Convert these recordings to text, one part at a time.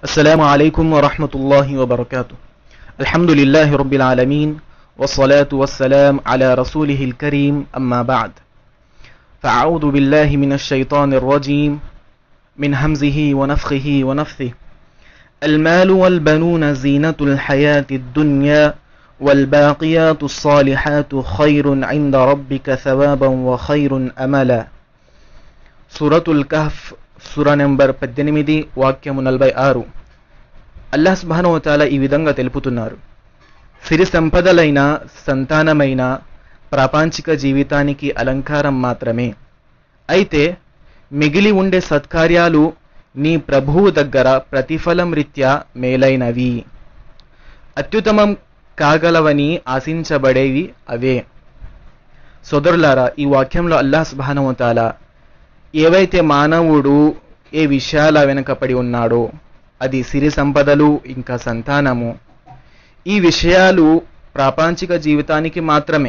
السلام عليكم ورحمة الله وبركاته الحمد لله رب العالمين والصلاة والسلام على رسوله الكريم أما بعد فأعوذ بالله من الشيطان الرجيم من همزه ونفخه ونفثه المال والبنون زينة الحياة الدنيا والباقيات الصالحات خير عند ربك ثوابا وخير أملا సూరతుల్ కహఫ్ సుర నెంబర్ పద్దెనిమిది వాక్యము నలభై ఆరు అల్లాహ్ సుబానవతాల ఈ విధంగా తెలుపుతున్నారు సిరి సంపదలైన సంతానమైన ప్రాపంచిక జీవితానికి అలంకారం మాత్రమే అయితే మిగిలి ఉండే సత్కార్యాలు నీ ప్రభువు దగ్గర ప్రతిఫలం రీత్యా మేలైనవి అత్యుత్తమం కాగలవని ఆశించబడేవి అవే సోదరులారా ఈ వాక్యంలో అల్లాహ్ సుబానవతాల ఏవైతే మానవుడు ఏ విషయాల వెనుకపడి ఉన్నాడో అది సిరి సంపదలు ఇంకా సంతానము ఈ విషయాలు ప్రాపంచిక జీవితానికి మాత్రమే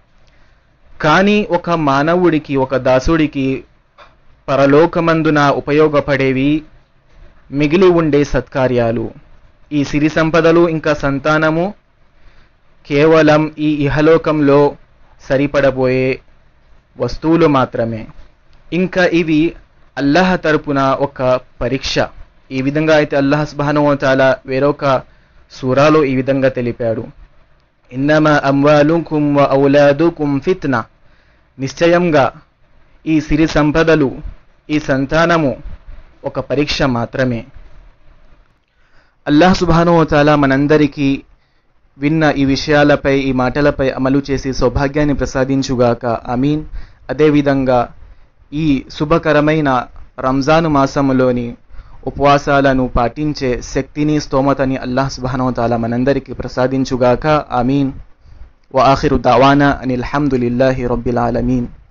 కానీ ఒక మానవుడికి ఒక దాసుడికి పరలోకమందున ఉపయోగపడేవి మిగిలి ఉండే సత్కార్యాలు ఈ సిరి సంపదలు ఇంకా సంతానము కేవలం ఈ ఇహలోకంలో సరిపడబోయే వస్తువులు మాత్రమే ఇంకా ఇవి అల్లాహ్ తరపున ఒక పరీక్ష ఈ విధంగా అయితే అల్లాహ్ సుబానువతాల వేరొక సూరాలో ఈ విధంగా తెలిపాడు ఇన్నమ అమ్వాలుకుం వ ఔలాదుకుం ఫిత్న నిశ్చయంగా ఈ సిరి సంపదలు ఈ సంతానము ఒక పరీక్ష మాత్రమే అల్లాహ్ సుబానువతాల మనందరికీ విన్న ఈ విషయాలపై ఈ మాటలపై అమలు చేసి సౌభాగ్యాన్ని ప్రసాదించుగాక అమీన్ అదేవిధంగా ఈ శుభకరమైన రంజాను మాసములోని ఉపవాసాలను పాటించే శక్తిని స్తోమతని అల్లాహ్ సుబానవతాల మనందరికీ ప్రసాదించుగాక ఆమీన్ వ ఆఖిరు దావానా అనిల్ హమ్దులిల్లాహి రబ్బిల్ ఆలమీన్